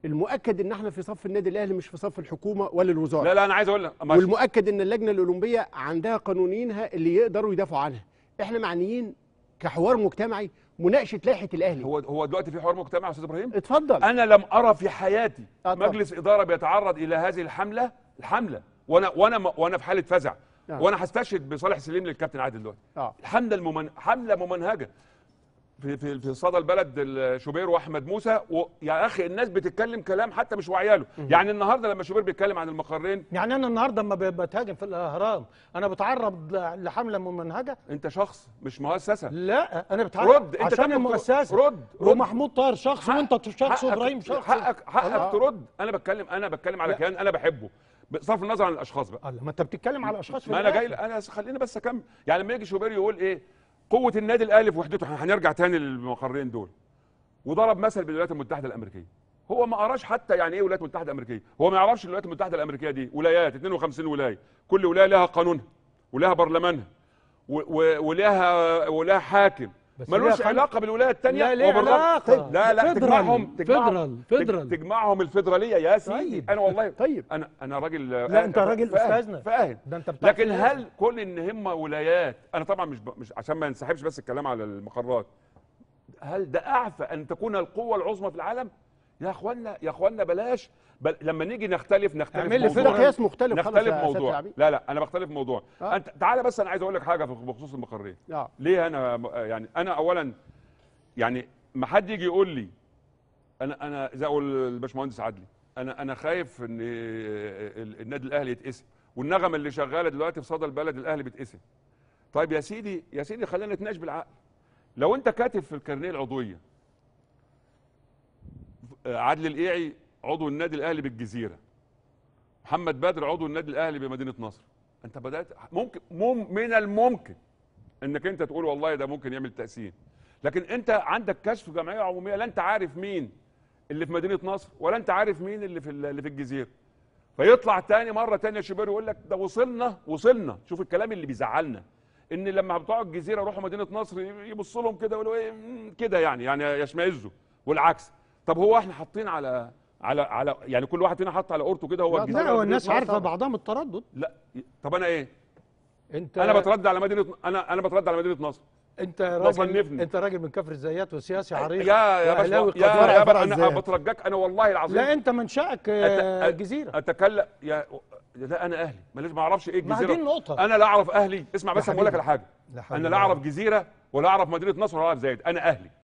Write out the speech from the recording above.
المؤكد ان احنا في صف النادي الاهلي مش في صف الحكومه ولا الوزاره لا لا انا عايز اقول لك ماشي. والمؤكد ان اللجنه الاولمبيه عندها قانونينها اللي يقدروا يدافعوا عنها احنا معنيين كحوار مجتمعي مناقشه لائحه الاهلي هو هو دلوقتي في حوار مجتمعي يا استاذ ابراهيم اتفضل انا لم ارى في حياتي آه طبعا. مجلس اداره بيتعرض الى هذه الحمله الحمله وانا وانا وانا في حاله فزع آه. وانا هستشهد بصالح سليم للكابتن عادل دلوقتي اه الحمله الممن... حمله ممنهجه في في في صدى البلد الشوبير واحمد موسى و... يا اخي الناس بتتكلم كلام حتى مش واعيه يعني النهارده لما شوبير بيتكلم عن المقرين يعني انا النهارده لما ب- بتهاجم في الاهرام انا بتعرض ل- لحمله ممنهجه انت شخص مش مؤسسه لا انا بتعرض رد انت عشان تاخد- المؤسسه رد رد ومحمود طاهر شخص حق- وانت شخص حقك- وابراهيم شخص حقك حقك الله. ترد انا بتكلم انا بتكلم على لا. كيان انا بحبه بصرف النظر عن الاشخاص بقى الله ما انت بتتكلم على اشخاص في ما انا الآخر. جاي انا خليني بس اكمل يعني لما يجي شوبير يقول ايه قوه النادي الاهلي في وحدته إحنا هنرجع تاني للمقرين دول وضرب مثل بالولايات المتحده الامريكيه هو ما قراش حتى يعني ايه الولايات المتحده الامريكيه هو ما يعرفش الولايات المتحده الامريكيه دي ولايات 52 ولايه كل ولايه لها قانونها ولها برلمانها و- و- ولها ولها حاكم بس ملوش ليها قانون. علاقه بالولايه الثانيه لا ليه علاقة. لا لا فيدرال، تجمعهم تجمعهم فيدرال، فيدرال. تجمعهم الفيدراليه يا سيدي طيب. انا والله طيب. انا انا راجل لا انت راجل فاهم استاذنا فاهم ده انت بتاع لكن سياسة. هل كل ان هم ولايات انا طبعا مش ب... مش عشان ما نسحبش بس الكلام على المقرات هل ده اعفى ان تكون القوه العظمى في العالم يا اخوانا يا اخوانا بلاش بل... لما نيجي نختلف نختلف اعمل لي موضوع. فيدرال. ده قياس مختلف خالص نختلف يا سيادة موضوع العميد. لا لا انا بختلف موضوع آه. انت تعالى بس انا عايز اقول لك حاجه في- بخصوص المقرين اه ليه انا م- يعني انا اولا يعني ما حد يجي يقول لي انا انا زي اقول الباشمهندس عدلي انا انا خايف ان ال- النادي الاهلي يتقسم والنغمه اللي شغاله دلوقتي في صدى البلد الاهلي بيتقسم طيب يا سيدي يا سيدي خلينا نتناقش بالعقل لو انت كاتب في الكارنيه العضويه عادل القيعي عضو النادي الاهلي بالجزيره محمد بدر عضو النادي الاهلي بمدينه نصر انت بدات ممكن مم من الممكن انك انت تقول والله ده ممكن يعمل تقسيم لكن انت عندك كشف جمعيه عموميه لا انت عارف مين اللي في مدينه نصر ولا انت عارف مين اللي في ال- اللي في الجزيره فيطلع تاني مره تانية شوبير يقول لك ده وصلنا وصلنا شوف الكلام اللي بيزعلنا ان لما بتوع الجزيره يروحوا مدينه نصر يبصوا لهم كده يقولوا ايه مم، كده يعني يعني يشمئزوا والعكس طب هو احنا حاطين على على على يعني كل واحد فينا حاط على قورته كده هو لا، الجزيره لا هو ومدينة الناس نصر. عارفه بعضها من التردد لا طب انا ايه انت انا بترد على مدينه انا انا بترد على مدينه نصر انت راجل صنفني. انت راجل من كفر الزيات وسياسي عريق يا يا وأهلاوي باشا يا قدير. يا فرع باشا انا الزيات. بترجاك انا والله العظيم لا انت منشأك آه، أت- جزيره اتكلم يا لا انا اهلي ماليش ما اعرفش ايه ما الجزيره دي النقطة. انا لا اعرف اهلي اسمع بس يا أنا بقول لك حبيبي. على حاجه لا حول انا ولا لا اعرف قوة. جزيره ولا اعرف مدينه نصر ولا اعرف زايد انا اهلي